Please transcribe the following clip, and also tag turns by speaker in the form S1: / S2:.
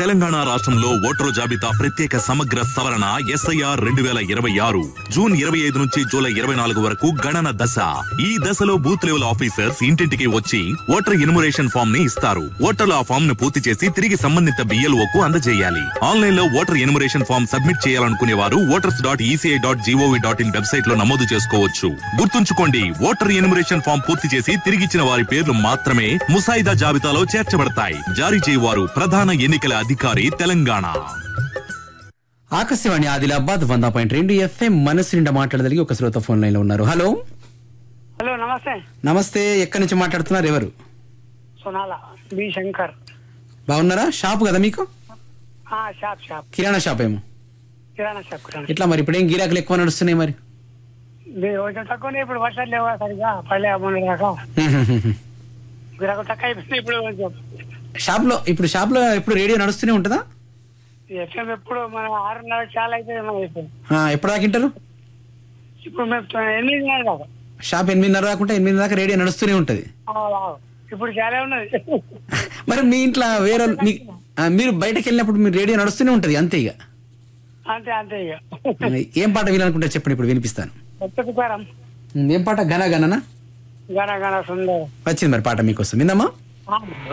S1: తెలంగాణ రాష్ట్రంలో ఓటరు జాబితా ప్రత్యేక సమగ్ర సవరణ ఎస్ఐఆర్ రెండు వేల ఇరవై ఆరు జూన్ ఇరవై ఐదు నుంచి జూలై ఇరవై నాలుగు వరకు గణన దశ ఈ దశలో బూత్ లెవెల్ ఆఫీసర్స్ ఇంటింటికి వచ్చి ఓటర్ ఎన్యుమరేషన్ ఫామ్ ని ఇస్తారు ఓటర్లు ఆ ఫామ్ ను పూర్తి చేసి తిరిగి సంబంధిత బిఎల్ఓ కు అందజేయాలి ఆన్లైన్ లో ఓటర్ ఎన్యుమరేషన్ ఫామ్ సబ్మిట్ చేయాలనుకునే వారు voters dot ECI dot gov dot in website లో నమోదు చేసుకోవచ్చు గుర్తుంచుకోండి ఓటర్ ఎన్యుమరేషన్ ఫామ్ పూర్తి చేసి తిరిగిచ్చిన వారి పేర్లు మాత్రమే ముసాయిదా జాబితాలో చేర్చబడతాయి జారీ చేయవారు ప్రధాన ఎన్నికల అధికారి తెలంగాణ
S2: ఆకాశవాణి ఆదిలాబాద్ వంద పాయింట్ రెండు ఎఫ్ఎం మనసు నిండా మాట్లాడగలిగి ఒక శ్రోత ఫోన్ లైన్ లో ఉన్నారు హలో
S3: హలో నమస్తే
S2: నమస్తే ఎక్కడి నుంచి మాట్లాడుతున్నారు ఎవరు
S3: సోనాల బి శంకర్
S2: బాగున్నారా షాప్ కదా మీకు
S3: ఆ, షాప్ షాప్
S2: కిరాణా షాప్ ఏమో
S3: కిరాణా షాప్ కిరాణా
S2: ఇట్లా మరి ఇప్పుడేం గిరాకులు ఎక్కువ నడుస్తున్నాయి మరి
S3: ఇది కొంచెం తక్కువనే ఇప్పుడు వర్షాలు లేవా సరిగా పడలే మొన్న దాకా గిరాకు తక్కువ అయిపోయింది ఇప్పుడు కొంచెం
S2: షాప్ లో ఇప్పుడు షాప్ లో ఇప్పుడు రేడియో నడుస్తూనే ఉంటుందా
S3: ఎఫ్ఎం ఎప్పుడు మన ఆరున్నర చాలా అయితే మనం అయిపోయింది
S2: ఆ, ఎప్పుడు దాకా వింటారు
S3: ఇప్పుడు మేము తొ- ఎనిమిది నెలలు దాకా
S2: షాప్ ఎనిమిదిన్నర దాకా ఉంటే ఎనిమిది దాకా రేడియో నడుస్తూనే ఉంటది
S3: ఆ, వావ్. ఇప్పుడు చాలా ఉన్నది
S2: మరి మీ ఇంట్లో వేరే వాళ్ళు- మీ- ఆ, మీరు బయటకు వెళ్ళినప్పుడు మీ రేడియో నడుస్తూనే ఉంటది అంతే ఇక
S3: అంతే అంతే ఇక
S2: ఏం పాట వినాలనుకుంటే చెప్పండి ఇప్పుడు వినిపిస్తాను
S3: కొత్త తుకారం
S2: ఏం పాట గన గననా
S3: గన గన సుందర
S2: వచ్చింది మరి పాట మీకోసం విందమ్మా
S3: ఆ,